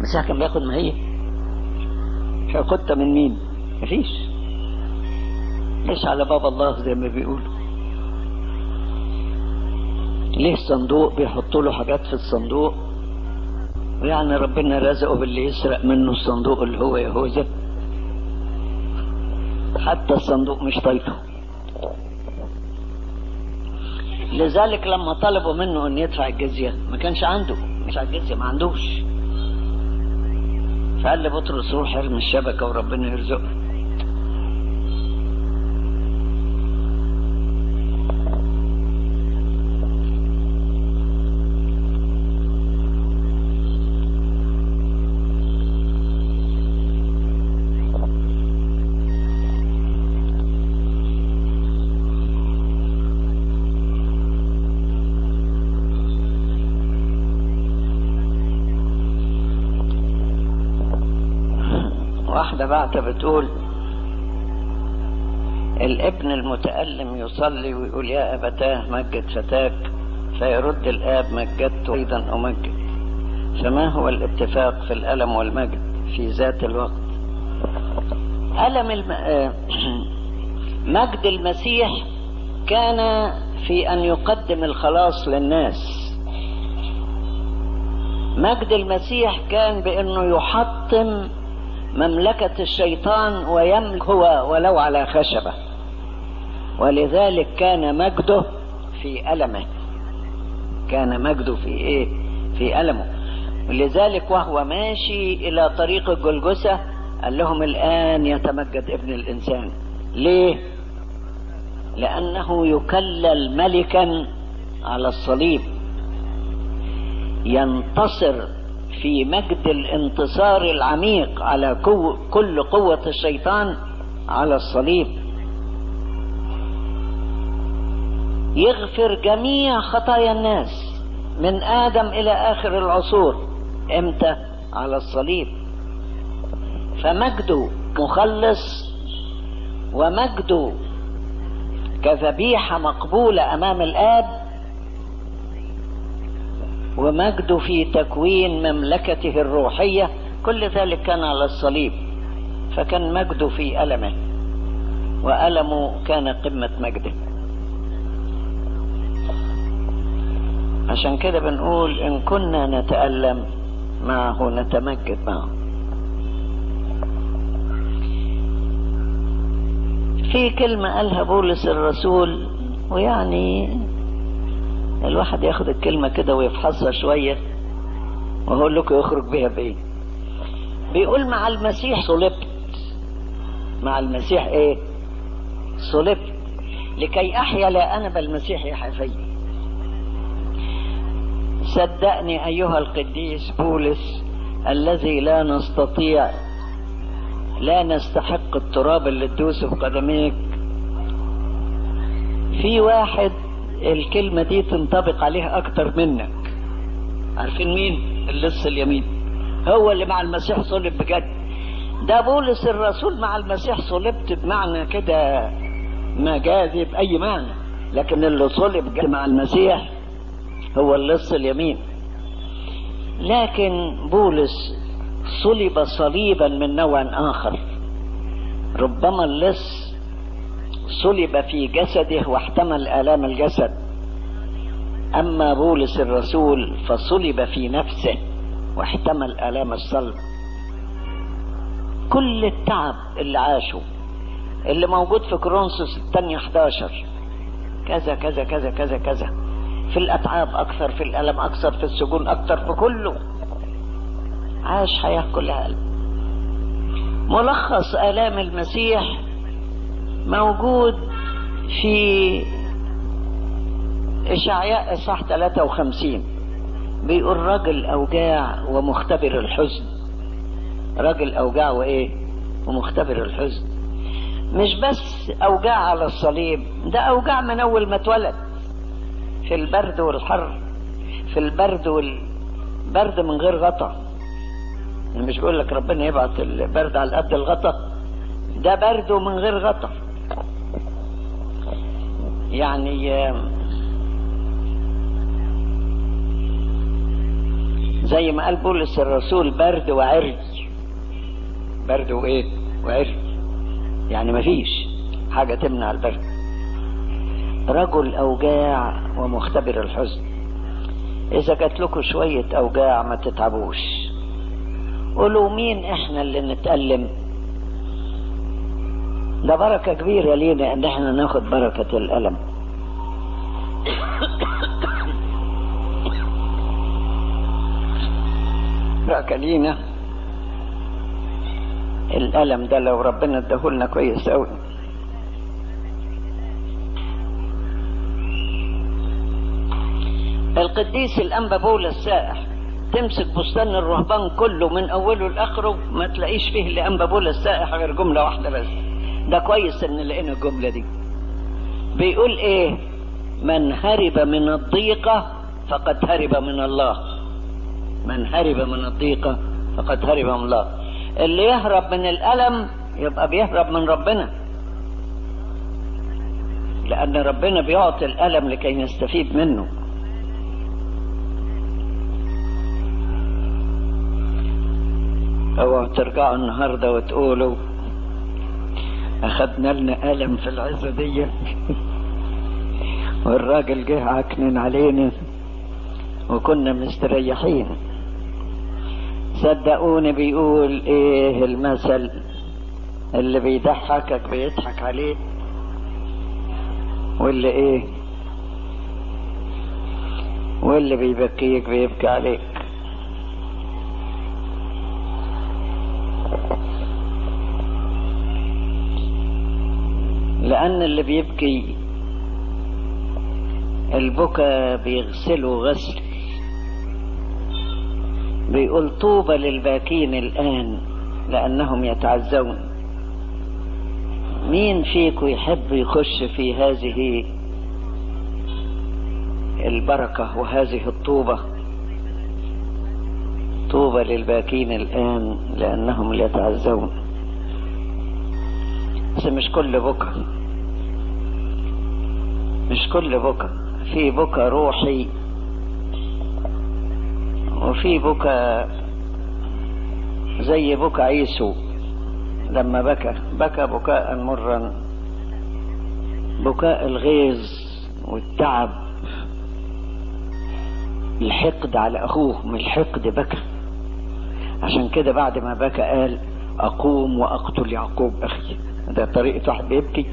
المسيح كان بياخد ماهية هياخدها من مين مفيش ليش على باب الله زي ما بيقولوا ليه صندوق بيحطوا له حاجات في الصندوق ويعني ربنا رزقه باللي يسرق منه الصندوق اللي هو يهوذا حتى الصندوق مش طايقه لذلك لما طلبوا منه ان يدفع الجزية ما كانش عنده مش على الجزية ما عندوش فقال لبطرس روح ارمي الشبكة وربنا يرزقه واحدة بعتها بتقول الابن المتألم يصلي ويقول يا أبتاه مجد فتاك فيرد الآب مجدت أيضا أمجد فما هو الاتفاق في الألم والمجد في ذات الوقت ألم الم... مجد المسيح كان في أن يقدم الخلاص للناس مجد المسيح كان بأنه يحطم مملكة الشيطان ويملك هو ولو على خشبة ولذلك كان مجده في ألمه كان مجده في إيه في ألمه ولذلك وهو ماشي إلى طريق الجلجسة قال لهم الآن يتمجد ابن الإنسان ليه لأنه يكلل ملكا على الصليب ينتصر في مجد الانتصار العميق على قو كل قوة الشيطان على الصليب يغفر جميع خطايا الناس من آدم إلى آخر العصور إمتى على الصليب فمجده مخلص ومجده كذبيحة مقبولة أمام الآب ومجده في تكوين مملكته الروحية كل ذلك كان على الصليب فكان مجده في ألمه وألمه كان قمة مجده عشان كده بنقول إن كنا نتألم معه نتمجد معه في كلمة قالها بولس الرسول ويعني الواحد ياخد الكلمة كده ويفحصها شوية وهقول لكم يخرج بيها بايه بيقول مع المسيح صلبت مع المسيح ايه صلبت لكي احيا لا انا بل المسيح يحيا فيا صدقني ايها القديس بولس الذي لا نستطيع لا نستحق التراب اللي تدوسه في قدميك في واحد الكلمة دي تنطبق عليها أكتر منك عارفين مين اللص اليمين هو اللي مع المسيح صلب بجد ده بولس الرسول مع المسيح صلبت بمعنى كده مجازي بأي معنى لكن اللي صلب جد مع المسيح هو اللص اليمين لكن بولس صلب صليبا من نوع آخر ربما اللص صلب في جسده واحتمل آلام الجسد أما بولس الرسول فصلب في نفسه واحتمل آلام الصلب كل التعب اللي عاشه اللي موجود في كرونسوس الثانية 11 كذا كذا كذا كذا كذا في الأتعاب أكثر في الألم أكثر في السجون أكثر في كله عاش حياة كلها ألم ملخص آلام المسيح موجود في إشعياء إصحاح 53 بيقول رجل أوجاع ومختبر الحزن رجل أوجاع وإيه ومختبر الحزن مش بس أوجاع على الصليب ده أوجاع من أول ما اتولد في البرد والحر في البرد والبرد من غير غطا يعني مش بيقول لك ربنا يبعت البرد على قد الغطا ده برده من غير غطا يعني زي ما قال بولس الرسول برد وعرج برد وايه وعرج يعني مفيش حاجة تمنع البرد رجل أوجاع ومختبر الحزن إذا جات لكم شوية أوجاع ما تتعبوش قولوا مين إحنا اللي نتألم ده بركة كبيرة لينا إن إحنا ناخد بركة الألم بركة لينا الألم ده لو ربنا اداهولنا كويس أوي القديس الأنبا بول السائح تمسك بستان الرهبان كله من أوله لآخره ما تلاقيش فيه لأنبا بول السائح غير جملة واحدة بس ده كويس إن لقينا الجملة دي بيقول إيه من هرب من الضيقة فقد هرب من الله من هرب من الضيقة فقد هرب من الله اللي يهرب من الألم يبقى بيهرب من ربنا لأن ربنا بيعطي الألم لكي نستفيد منه اوعوا ترجعوا النهاردة وتقولوا أخدنا لنا ألم في العزة دي والراجل جه عكنن علينا وكنا مستريحين صدقوني بيقول ايه المثل اللي بيضحكك بيضحك عليه واللي ايه واللي بيبكيك بيبكي عليك لأن اللي بيبكي البكا بيغسله غسل بيقول طوبى للباكين الآن لأنهم يتعزون مين فيكم يحب يخش في هذه البركة وهذه الطوبة طوبى للباكين الآن لأنهم يتعزون بس مش كل بكى مش كل بكى في بكى روحي وفي بكى زي بكى عيسو لما بكى بكى بكاء مرا بكاء الغيظ والتعب الحقد على اخوه من الحقد بكى عشان كده بعد ما بكى قال اقوم واقتل يعقوب اخي ده طريقة واحد بيبكي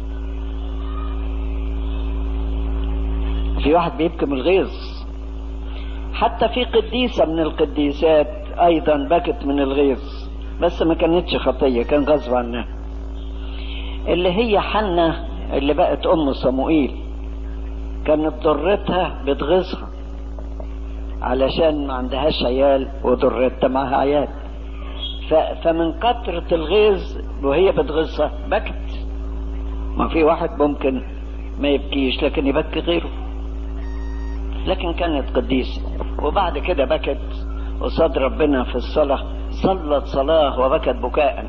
في واحد بيبكي من الغيظ حتى في قديسة من القديسات أيضا بكت من الغيظ بس ما كانتش خطية كان غصب عنها اللي هي حنة اللي بقت أم صموئيل كانت ضرتها بتغيظها علشان ما عندهاش عيال وضرتها معها عيال فمن كثرة الغيظ وهي بتغيظها بكت ما في واحد ممكن ما يبكيش لكن يبكي غيره لكن كانت قديسة وبعد كده بكت قصاد ربنا في الصلاة صلت صلاة وبكت بكاء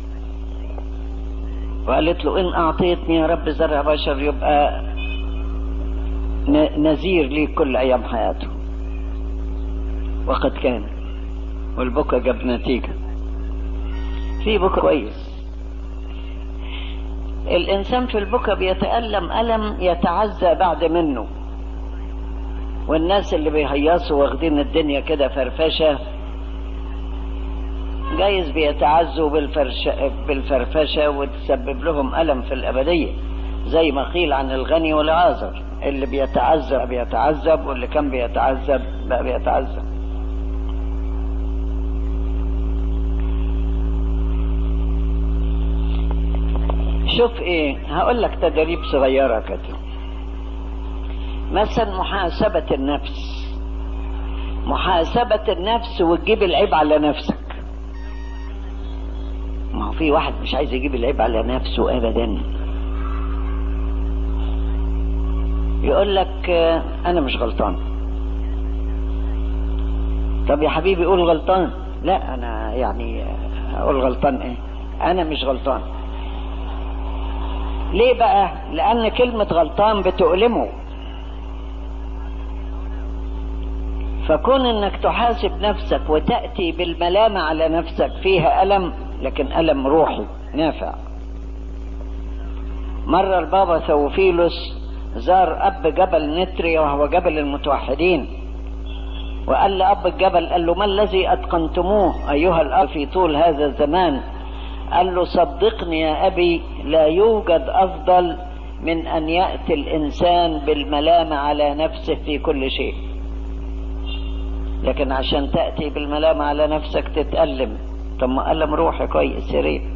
وقالت له إن أعطيتني يا رب زرع بشر يبقى نذير لي كل أيام حياته وقد كان والبكا جاب نتيجة في بكا كويس الإنسان في البكا بيتألم ألم يتعزى بعد منه والناس اللي بيهيصوا واخدين الدنيا كده فرفشة جايز بيتعزوا بالفرش... بالفرفشة وتسبب لهم ألم في الأبدية زي ما قيل عن الغني والعازر اللي بيتعذب بيتعذب واللي كان بيتعذب بقى بيتعذب شوف ايه هقول لك تدريب صغيرة كده مثلا محاسبة النفس محاسبة النفس وتجيب العيب على نفسك ما هو في واحد مش عايز يجيب العيب على نفسه ابدا يقول لك انا مش غلطان طب يا حبيبي قول غلطان لا انا يعني اقول غلطان ايه انا مش غلطان ليه بقى لان كلمة غلطان بتؤلمه فكون انك تحاسب نفسك وتأتي بالملامة على نفسك فيها ألم لكن ألم روحي نافع مرة البابا ثوفيلوس زار أب جبل نتريا وهو جبل المتوحدين وقال لأب الجبل قال له ما الذي أتقنتموه أيها الأب في طول هذا الزمان قال له صدقني يا أبي لا يوجد أفضل من أن يأتي الإنسان بالملامة على نفسه في كل شيء لكن عشان تأتي بالملامة على نفسك تتألم طب ما ألم روحي كويس يا ريت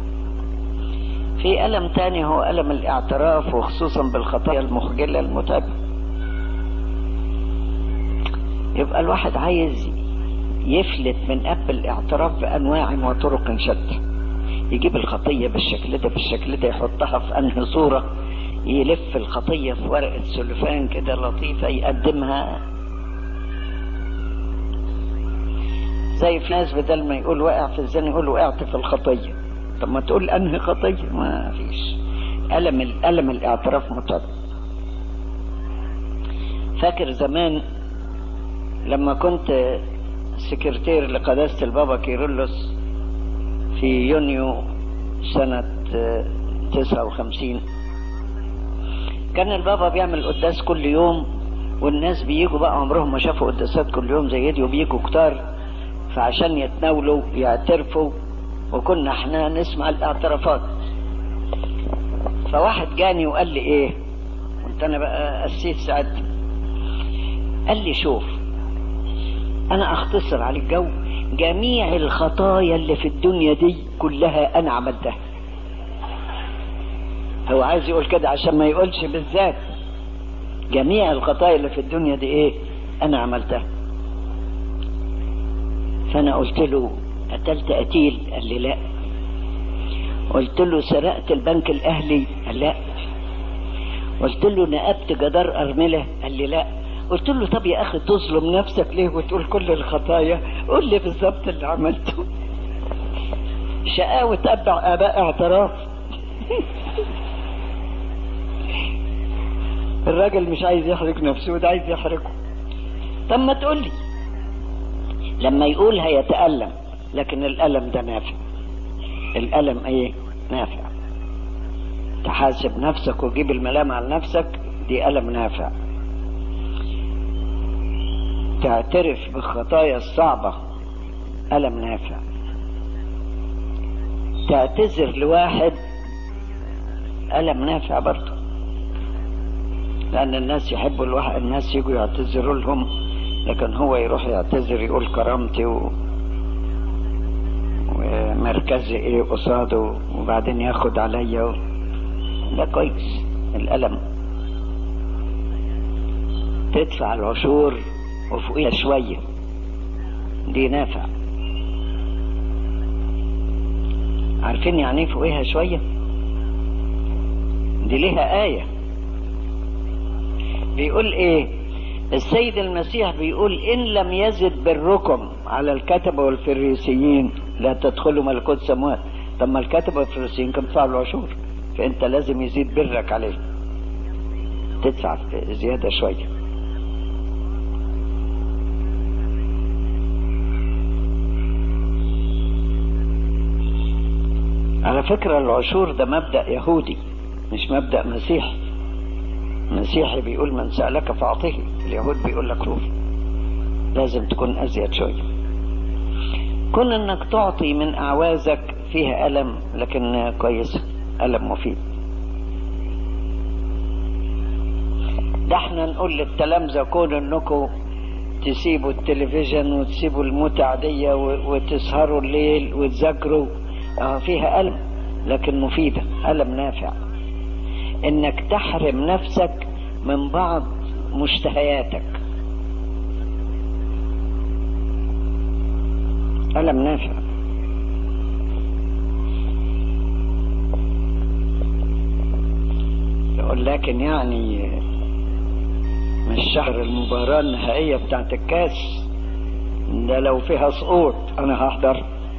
في ألم تاني هو ألم الاعتراف وخصوصا بالخطايا المخجلة المتعبة يبقى الواحد عايز يفلت من أب الاعتراف بأنواع وطرق شتى يجيب الخطية بالشكل ده بالشكل ده يحطها في أنهي صورة يلف الخطية في ورقة سلفان كده لطيفة يقدمها زي في ناس بدل ما يقول واقع في الزنا يقول وقعت في الخطية طب ما تقول انهي خطية ما فيش ألم الألم الاعتراف متعب فاكر زمان لما كنت سكرتير لقداسة البابا كيرلس في يونيو سنة تسعة وخمسين كان البابا بيعمل قداس كل يوم والناس بيجوا بقى عمرهم ما شافوا قداسات كل يوم زي دي وبيجوا كتار فعشان يتناولوا يعترفوا وكنا احنا نسمع الاعترافات فواحد جاني وقال لي ايه كنت انا بقى قسيت ساعتها قال لي شوف انا اختصر على الجو جميع الخطايا اللي في الدنيا دي كلها انا عملتها هو عايز يقول كده عشان ما يقولش بالذات جميع الخطايا اللي في الدنيا دي ايه انا عملتها فانا قلت له قتلت قتيل قال لي لا قلت له سرقت البنك الاهلي قال لا قلت له نقبت جدار ارمله قال لي لا قلت له طب يا اخي تظلم نفسك ليه وتقول كل الخطايا قول لي بالظبط اللي عملته شقاوة ابع اباء اعتراف الراجل مش عايز يحرق نفسه وده عايز يحرقه طب ما تقول لي لما يقول هيتألم لكن الألم ده نافع الألم ايه نافع تحاسب نفسك وتجيب الملام على نفسك دي ألم نافع تعترف بالخطايا الصعبة ألم نافع تعتذر لواحد ألم نافع برضه لأن الناس يحبوا الواحد الناس يجوا يعتذروا لهم لكن هو يروح يعتذر يقول كرامتي و... ومركزي ايه قصاده وبعدين ياخد عليا و... ده كويس الألم تدفع العشور وفوقيها شوية دي نافع عارفين يعني ايه فوقيها شوية دي ليها آية بيقول ايه السيد المسيح بيقول إن لم يزد بركم على الكتبة والفريسيين لا تدخلوا ملكوت سموات طب ما الكتبة والفريسيين كانوا بيدفعوا العشور فأنت لازم يزيد برك عليه تدفع زيادة شوية على فكرة العشور ده مبدأ يهودي مش مبدأ مسيحي المسيحي بيقول من سألك فأعطيه اليهود بيقول لك روح لازم تكون أزيد شوية كون انك تعطي من اعوازك فيها ألم لكن كويسة ألم مفيد ده احنا نقول للتلامذة كون انكم تسيبوا التلفزيون وتسيبوا المتع دي وتسهروا الليل وتذاكروا اه فيها ألم لكن مفيدة ألم نافع انك تحرم نفسك من بعض مشتهياتك ألم نافع يقول لكن يعني مش شهر المباراة النهائية بتاعت الكاس ده لو فيها سقوط أنا هحضر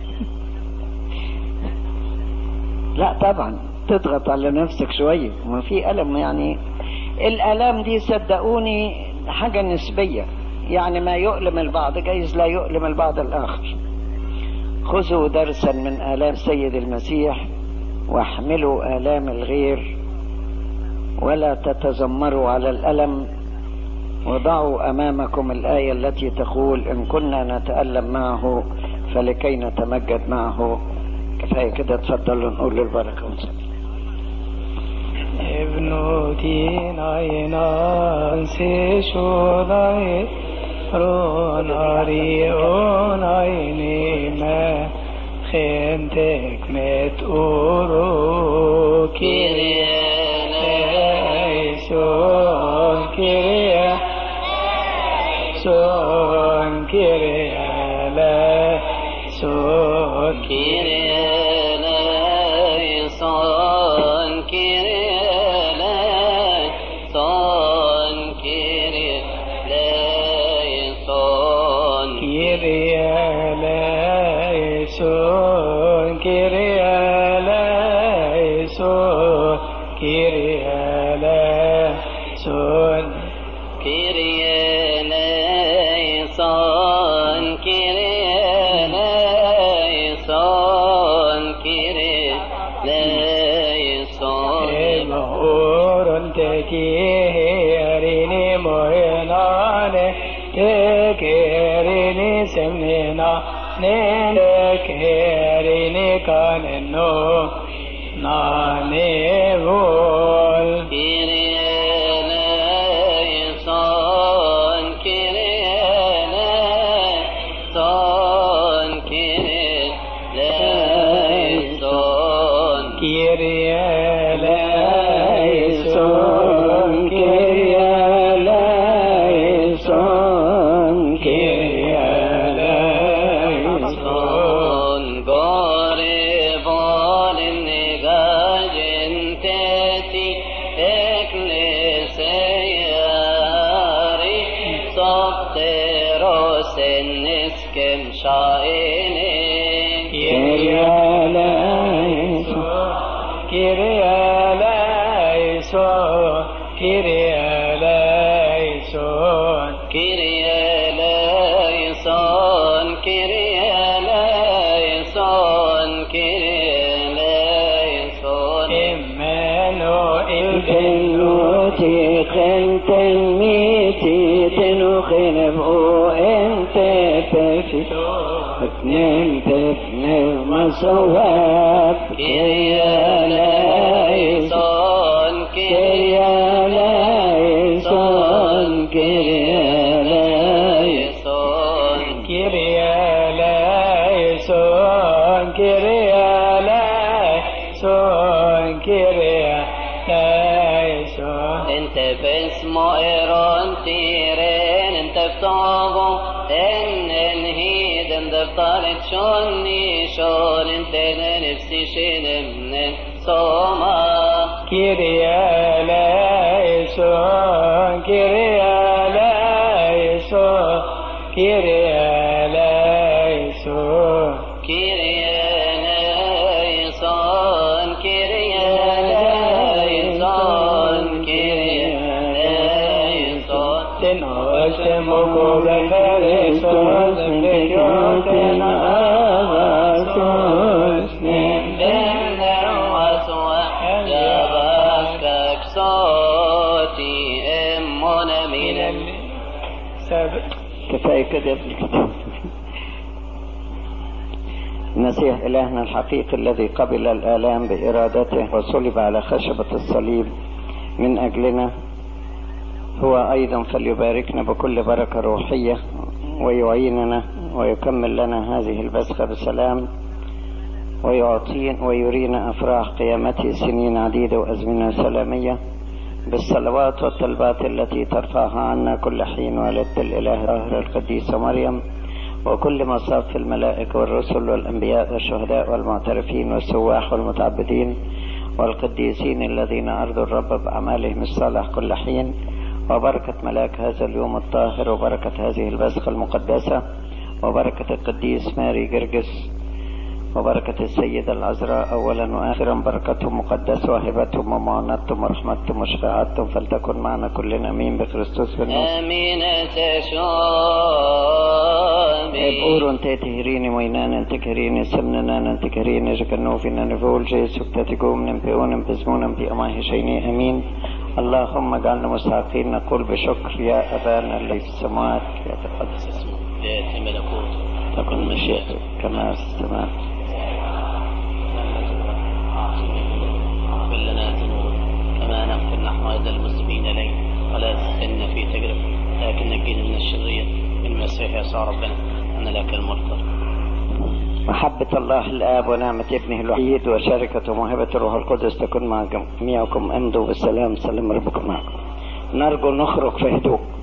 لا طبعا تضغط على نفسك شوية ما في ألم يعني الآلام دي صدقوني حاجة نسبية يعني ما يؤلم البعض جايز لا يؤلم البعض الآخر خذوا درسا من آلام سيد المسيح واحملوا آلام الغير ولا تتذمروا على الألم وضعوا أمامكم الآية التي تقول إن كنا نتألم معه فلكي نتمجد معه كفاية كده تفضلوا نقول البركة ونسلم ابنتي ناينا سيشوداي روناري اونايني ما خنتك مت اورو كيريا سون كيريا سون كيريا لا سون كيريا semnena nene kerini kaneno nane vol خنبو انت تفشو اثنين تثنين مصواب كيا لايصون كيا لايصون كيا لايصون كيريا لايصون كيريا لايصون كيريا لايصون انت باسمه ايرون تيرين انت بتعبو ان الهيد انت بطارت شوني شون انت نفسي شين من صوما كيريا لايصون كيريا لايصون كيريا لايصون كيريا لايصون كيريا لايصون كيريا لايصون تنوش مقبل لايصون سنجوتن آغاسوس دندر وسوى جابك صوتي امنا من سابق كفاية كده يا ابني المسيح إلهنا الحقيقي الذي قبل الآلام بإرادته وصلب على خشبة الصليب من أجلنا هو أيضا فليباركنا بكل بركة روحية ويعيننا ويكمل لنا هذه البسخة بسلام ويعطينا ويرينا أفراح قيامته سنين عديدة وأزمنة سلامية بالصلوات والطلبات التي ترفعها عنا كل حين والدة الإله الطاهرة القديسة مريم وكل مصاف الملائكة والرسل والأنبياء والشهداء والمعترفين والسواح والمتعبدين والقديسين الذين أرضوا الرب بأعمالهم الصالح كل حين وبركة ملاك هذا اليوم الطاهر وبركة هذه البسخة المقدسة وبركة القديس ماري جرجس وبركة السيدة العذراء أولا وآخرا بركتهم مقدسة وهبتهم ومعونتهم ورحمتهم وشفاعتهم فلتكن معنا كلنا أمين بكريستوس بالنصر آمين تشوبي بقور انت تهريني وينان انت كريني سمننا انت كريني جكنوفنا نفول جيسو بتتقوم نمبئون نمبزمون بأماه شيني أمين اللهم اجعلنا مستحقين نقول بشكر يا أبانا الذي في السماوات يتقدس اسمك يأتي ملكوته تكن مشيئتك كما في السماء اغفر لنا ذنوبنا كما نغفر نحن أيضا المسلمين إليك ولا تدخلنا في تجربة لكن نجينا من الشرير المسيح يسوع ربنا أن لك الملك محبة الله الآب ونعمة ابنه الوحيد وشركة وموهبة الروح القدس تكون مع جميعكم امضوا بالسلام سلم ربكم معكم نرجو نخرج في هدوء